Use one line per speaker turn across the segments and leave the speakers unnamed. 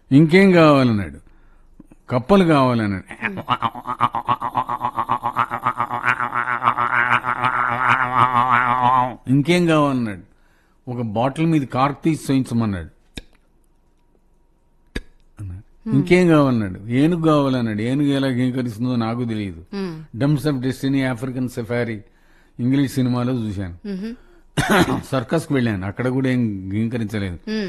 ఇంకేం కావాలన్నాడు కప్పలు కావాలన్నాడు ఇంకేం కావాలన్నాడు ఒక బాటిల్ మీద కార్క్ తీసి చూయించమన్నాడు అన్నాడు. ఇంకేం కావాలన్నాడు ఏనుగు కావాలన్నాడు ఏనుగు ఎలా గీకరిస్తుందో నాకు తెలియదు drums of destiny African safari English సినిమాలో చూశాను సర్కస్ కు వెళ్ళాను అక్కడ కూడా ఏం గీకరించలేదు
మ్మ్.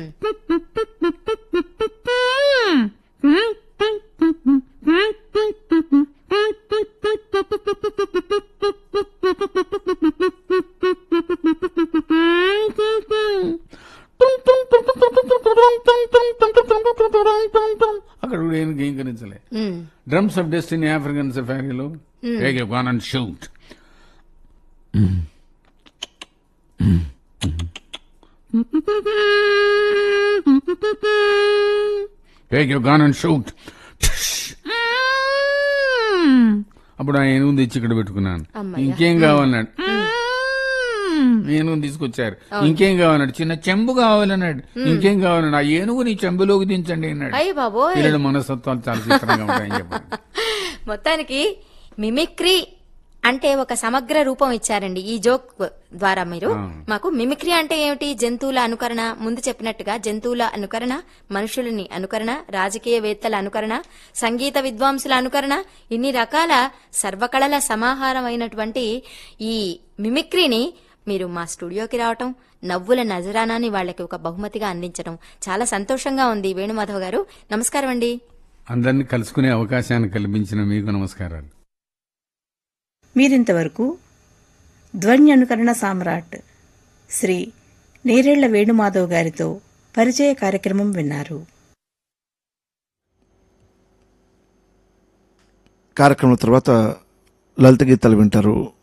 అక్కడ కూడా ఏం గీకరించలే
మ్మ్.
డ్రమ్స్ ఆఫ్ డెస్టినీ ఆఫ్రికన్ సఫారీలో gun and shoot take you gun and shoot అప్పుడు ఆ ఏనుగు తెచ్చి ఇక్కడ పెట్టుకున్నాను
అమ్మయ్య.
ఇంకేం కావాలన్నాడు ఏనుగు తీసుకొచ్చారు ఇంకేం కావాలన్నాడు చిన్న చెంబు కావాలన్నాడు ఇంకేం కావాలన్నాడు ఆ ఏనుగుని చెంబులోకి దించండి అన్నాడు
అయ్య బాబోయ్
పిల్లల మనస్తత్వాలు చాలా చిత్రంగా ఉంటాయని చెప్పారు
మొత్తానికి మిమిక్రీ అంటే ఒక సమగ్ర రూపం ఇచ్చారండి ఈ జోక్ ద్వారా మీరు
ఆ.
మాకు మిమిక్రీ అంటే ఏమిటి జంతువుల అనుకరణ ముందు చెప్పినట్టుగా జంతువుల అనుకరణ మనుషులని అనుకరణ రాజకీయవేత్తల అనుకరణ సంగీత విద్వాంసుల అనుకరణ ఇన్ని రకాల సర్వకళల సమాహారం అయినటువంటి ఈ మిమిక్రీని మీరు మా స్టూడియోకి రావటం నవ్వుల నజరానాన్ని వాళ్ళకి ఒక బహుమతిగా అందించడం చాలా సంతోషంగా ఉంది వేణుమాధవ్ గారు నమస్కారం అండి
అందరినీ కలుసుకునే అవకాశాన్ని కల్పించిన మీకు నమస్కారాలు
మీరింతవరకు ధ్వని అనుకరణ సామ్రాట్ శ్రీ నేరేళ్ల వేణుమాధవ్ గారితో పరిచయ కార్యక్రమం విన్నారు
కార్యక్రమం తర్వాత లలిత గీతాలు వింటారు